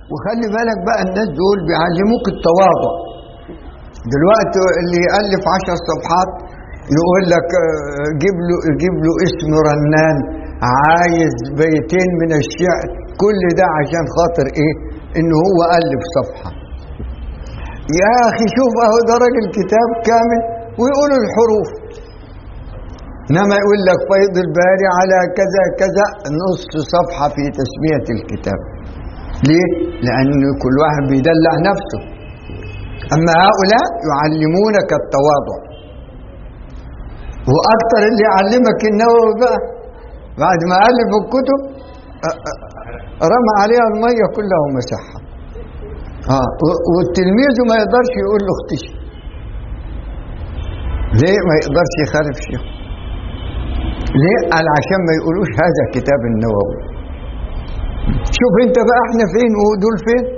وخلي بالك بقى الناس دول بيعلموك التواضع دلوقتي اللي يألف عشر صفحات يقول لك آه، جيب له جيب له اسم رنان عايز بيتين من الشعر كل ده عشان خاطر ايه ان هو ألف صفحة يا اخي شوف اهو ده راجل كتاب كامل ويقول الحروف انما يقول لك فيض الباري على كذا كذا نص صفحة في تسمية الكتاب ليه؟ لأن كل واحد بيدلع نفسه أما هؤلاء يعلمونك التواضع وأكثر اللي يعلمك النووي بقى بعد ما ألف الكتب أ- أ- رمى عليها المية كلها ومسحها آه و- والتلميذ ما يقدرش يقول له اختشي ليه ما يقدرش يخالف شيخه ليه قال عشان ما يقولوش هذا كتاب النووي شوف انت بقى احنا فين ودول فين